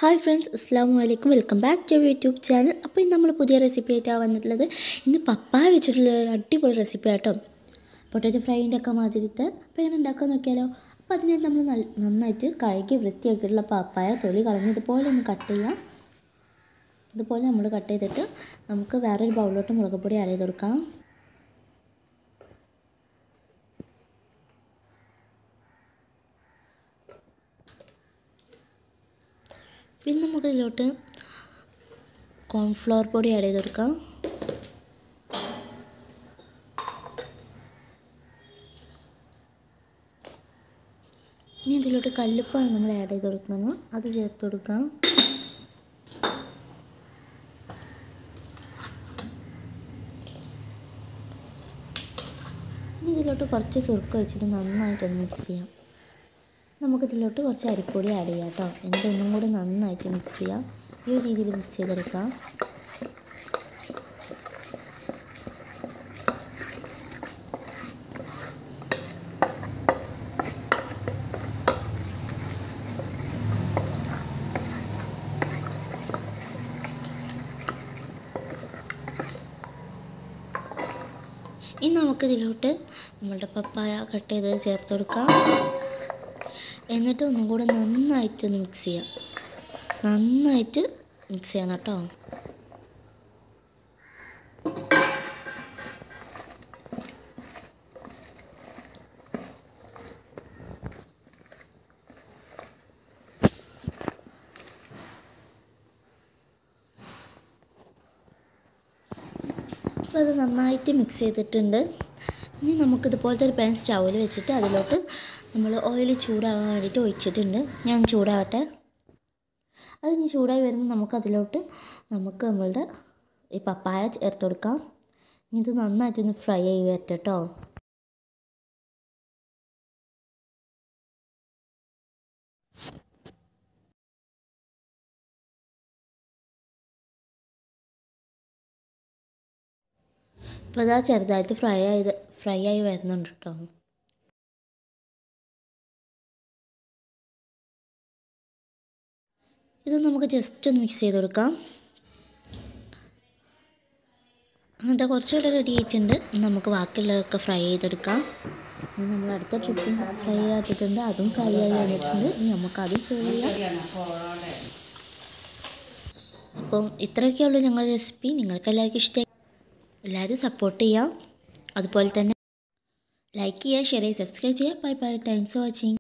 hi friends അസ്സാം വലൈക്കും welcome back to YouTube channel അപ്പോൾ ഇന്ന് നമ്മൾ പുതിയ റെസിപ്പി ആയിട്ടാണ് വന്നിട്ടുള്ളത് ഇന്ന് പപ്പായ വെച്ചിട്ടുള്ള ഒരു അടിപൊളി റെസിപ്പി ആട്ടോ പൊട്ടാറ്റോ ഫ്രൈൻ്റെ ഒക്കെ മാതിരത്തെ അപ്പോൾ എങ്ങനെ ഉണ്ടാക്കാൻ നോക്കിയാലോ അപ്പോൾ അതിനെ നമ്മൾ നല്ല നന്നായിട്ട് കഴുകി വൃത്തിയാക്കിയിട്ടുള്ള പപ്പായ തൊലി കളഞ്ഞ് ഇതുപോലെ ഒന്ന് കട്ട് ചെയ്യാം ഇതുപോലെ നമ്മൾ കട്ട് ചെയ്തിട്ട് നമുക്ക് വേറൊരു ബൗളിലോട്ട് മുളക് പൊടി ആഡ് ചെയ്ത് കൊടുക്കാം പിന്നെ നമുക്ക് ഇതിലോട്ട് കോൺഫ്ലവർ പൊടി ആഡ് ചെയ്ത് കൊടുക്കാം ഇനി ഇതിലോട്ട് കല്ലുപ്പാണ് നമ്മൾ ആഡ് ചെയ്ത് കൊടുക്കുന്നത് അത് ചേർത്ത് കൊടുക്കാം ഇനി ഇതിലോട്ട് കുറച്ച് സുറുക്ക വെച്ചിട്ട് നന്നായിട്ടൊന്ന് മിക്സ് ചെയ്യാം നമുക്കിതിലോട്ട് കുറച്ച് അരിപ്പൊടി ആഡ് ചെയ്യാം കേട്ടോ എന്നിട്ട് ഒന്നും കൂടി നന്നായിട്ട് മിക്സ് ചെയ്യാം ഈ ഒരു രീതിയിൽ മിക്സ് ചെയ്തെടുക്കാം ഇനി നമുക്കിതിലോട്ട് നമ്മളുടെ പപ്പായ കട്ട് ചെയ്ത് ചേർത്ത് കൊടുക്കാം എന്നിട്ട് ഒന്നും കൂടെ നന്നായിട്ടൊന്ന് മിക്സ് ചെയ്യാം നന്നായിട്ട് മിക്സ് ചെയ്യണം കേട്ടോ അപ്പോൾ അത് നന്നായിട്ട് മിക്സ് ചെയ്തിട്ടുണ്ട് ഇനി നമുക്കിതുപോലത്തെ ഒരു പാൻ സ്റ്റൗവിൽ വെച്ചിട്ട് അതിലോട്ട് നമ്മൾ ഓയിൽ ചൂടാകാൻ വേണ്ടിയിട്ട് ഒഴിച്ചിട്ടുണ്ട് ഞാൻ ചൂടാവട്ടെ അത് ഇനി ചൂടായി വരുമ്പോൾ നമുക്ക് അതിലോട്ട് നമുക്ക് നമ്മളുടെ ഈ പപ്പായ ചേർത്ത് കൊടുക്കാം ഇനി ഇത് നന്നായിട്ടൊന്ന് ഫ്രൈ ആയി വരട്ടെ കേട്ടോ ഇപ്പോൾ ഇതാ ചെറുതായിട്ട് ഫ്രൈ ആയത് ഫ്രൈ ആയി വരുന്നുണ്ട് കേട്ടോ ഇത് നമുക്ക് ജസ്റ്റ് ഒന്ന് മിക്സ് ചെയ്ത് കൊടുക്കാം അങ്ങനത്തെ കുറച്ചുകൂടെ റെഡി ആയിട്ടുണ്ട് നമുക്ക് ബാക്കിയുള്ളതൊക്കെ ഫ്രൈ ചെയ്തെടുക്കാം ഇനി നമ്മൾ അടുത്ത ട്രിപ്പിൽ ഫ്രൈ ആക്കിയിട്ടുണ്ട് അതും ഫ്രൈ ആയി വന്നിട്ടുണ്ട് ഇനി നമുക്ക് അതും സെർവ് ചെയ്യാം അപ്പം ഇത്രയൊക്കെയുള്ളൂ ഞങ്ങളുടെ റെസിപ്പി നിങ്ങൾക്ക് എല്ലാവർക്കും ഇഷ്ടമായി എല്ലാവരും സപ്പോർട്ട് ചെയ്യാം അതുപോലെ തന്നെ ലൈക്ക് ചെയ്യുക ഷെയർ ചെയ്യുക സബ്സ്ക്രൈബ് ചെയ്യുക bye bye thanks for watching